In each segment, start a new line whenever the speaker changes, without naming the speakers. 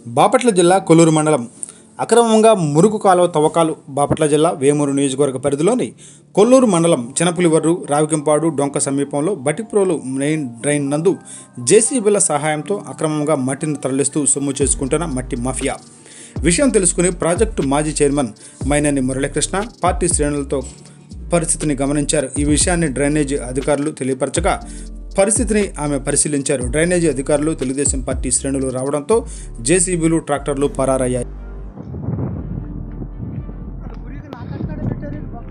బాపట్ల జిల్లా కొల్లూరు మండలం అక్రమంగా మురుగు కాలువ తవ్వకాలు బాపట్ల జిల్లా వేమూరు నియోజకవర్గ పరిధిలోని కొల్లూరు మండలం చినపులివర్రు రావికింపాడు డొంక సమీపంలో బటిప్రోలు మెయిన్ డ్రైన్ నందు జేసీబీల సహాయంతో అక్రమంగా మట్టిని తరలిస్తూ సొమ్ము చేసుకుంటున్న మట్టి మాఫియా విషయం తెలుసుకుని ప్రాజెక్టు మాజీ చైర్మన్ మైనేని మురళీకృష్ణ పార్టీ శ్రేణులతో పరిస్థితిని గమనించారు ఈ విషయాన్ని డ్రైనేజీ అధికారులు తెలియపరచగా పరిస్థితిని ఆమె పరిశీలించారు డ్రైనేజీ అధికారులు తెలుగుదేశం పార్టీ శ్రేణులు రావడంతో జేసీబీలు ట్రాక్టర్లు పరారయ్యాయి
గురికి నాకక్కడ పెట్టారు పక్క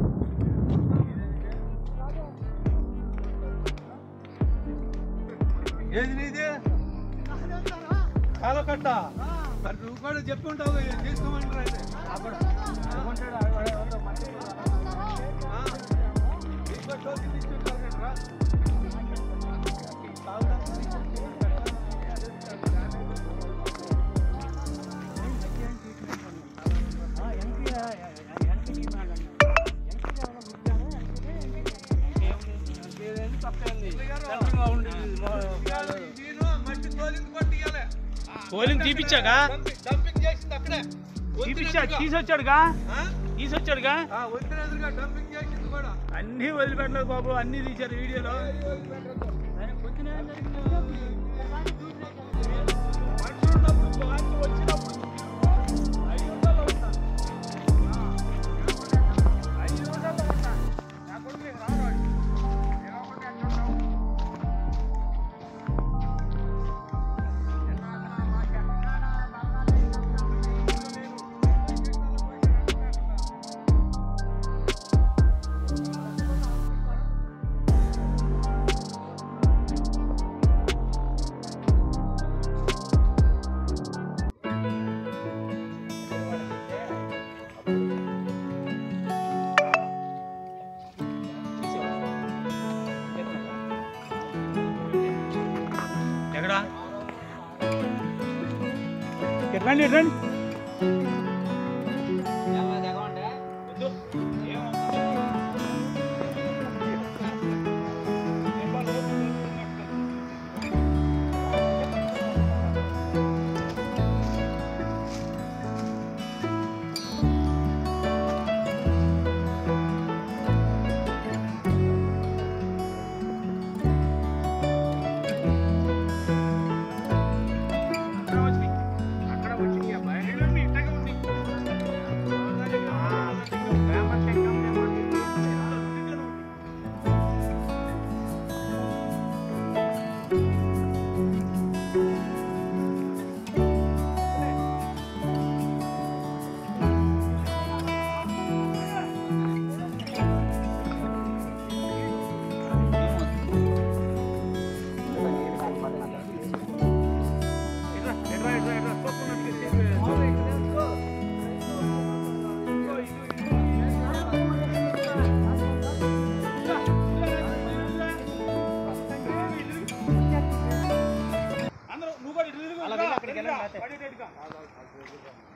ఏది నీది కాలో కట్ట మరి నువ్వు కూడా చెప్పి ఉంటావు కదా, తీసుకోమంటారు అయితే ఆ. ఇంకో టోకెన్ ఇచ్చి ఉంటారు కదరా. నేను మట్టి తోలింది కొట్టియాలి.
పోలింగ్ తీపిచ్చాగా
డంపింగ్- డంపింగ్ చేసింది అక్కడే
తీపిచ్చా
వదిలేదుగా.
తీసొచ్చాడుగా
ఆ?
తీసొచ్చాడుగా
ఆ, వదిలేదుగా డంపింగ్ చేసింది కూడా
అన్ని వదిలిపెట్టలేదు బాబు అన్ని తీశారు వీడియోలో మనుషులు ఉన్నప్పుడు వాడికి వచ్చినప్పుడు ఐదు వందలు ఉంటా. ఐదు వందలు ఉంటా. నా కొడుకు నీకు రాను వాడు. నేను ఒకటి అంటున్నావు. ఎక్కడా ఎట్లండి ఎట్లండి వద్దు. ఏం అవసరం లేదు. అక్కడ వచ్చి అక్కడ వచ్చి బయట ఇట్టగా ఉంది ఫేమస్ ఎట్రా ఎట్రా ఎట్రా ఎట్రా పక్కన అందరూ నువ్వు కూడా ఇటు తిరుగు. రా, రా, పడేటట్టుగా.